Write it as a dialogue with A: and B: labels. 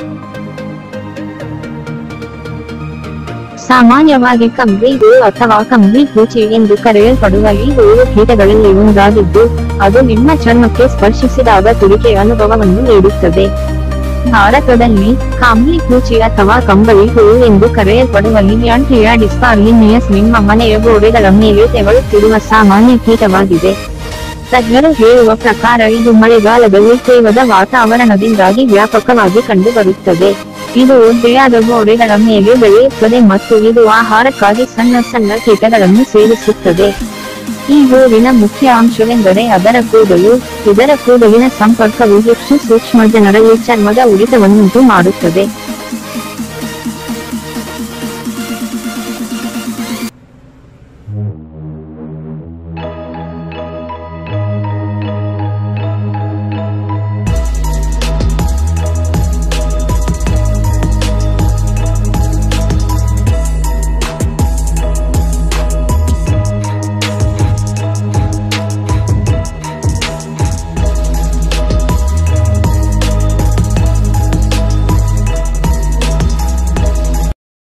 A: ಸಾಮಾನ್ಯವಾಗಿ ಕಂಬಳಿ ಹುಳು ಅಥವಾ ಕಂಬಳಿ ಪೂಚಿ ಎಂದು ಕರೆಯಲ್ಪಡುವ ಈ ಹುಳು ಕೀಟಗಳಲ್ಲಿ ಒಂದಾಗಿದ್ದು ಅದು ನಿಮ್ಮ ಚರ್ಮಕ್ಕೆ ಸ್ಪರ್ಶಿಸಿದಾಗ ತುರಿಕೆ ಅನುಭವವನ್ನು ನೀಡುತ್ತದೆ ಭಾರತದಲ್ಲಿ ಕಾಂಬ್ಳಿ ಪೂಚಿ ಅಥವಾ ಕಂಬಳಿ ಹುಳು ಎಂದು ಕರೆಯಲ್ಪಡುವ ಲಿಲಿಯಾಂಟ್ರಿಯಾ ಡಿಸ್ಪಾರ್ಲಿನಿಯಸ್ ನಿಮ್ಮ ಮನೆಯ ಗೋಡೆಗಳ ಮೇಲೆ ತೆವಳುತ್ತಿರುವ ಸಾಮಾನ್ಯ ಕೀಟವಾಗಿದೆ ತಜ್ಞರು ಹೇಳುವ ಪ್ರಕಾರ ಇದು ಮಳೆಗಾಲದಲ್ಲಿ ತೇವದ ವಾತಾವರಣದಿಂದಾಗಿ ವ್ಯಾಪಕವಾಗಿ ಕಂಡುಬರುತ್ತದೆ ಇದು ಒದ್ದೆಯಾದ ಗೋಡೆಗಳ ಮೇಲೆ ಬೆಳೆಯುತ್ತದೆ ಮತ್ತು ಇದು ಆಹಾರಕ್ಕಾಗಿ ಸಣ್ಣ ಸಣ್ಣ ಕೀಟಗಳನ್ನು ಸೇವಿಸುತ್ತದೆ ಈ ಹೂವಿನ ಮುಖ್ಯ ಅಂಶವೆಂದರೆ ಅದರ ಕೂದಲು ಇದರ ಕೂದಲಿನ ಸಂಪರ್ಕವು ಹೆಚ್ಚು ಸೂಕ್ಷ್ಮ ಜನರಲ್ಲಿ ಚರ್ಮದ ಉರಿತವನ್ನುಂಟು ಮಾಡುತ್ತದೆ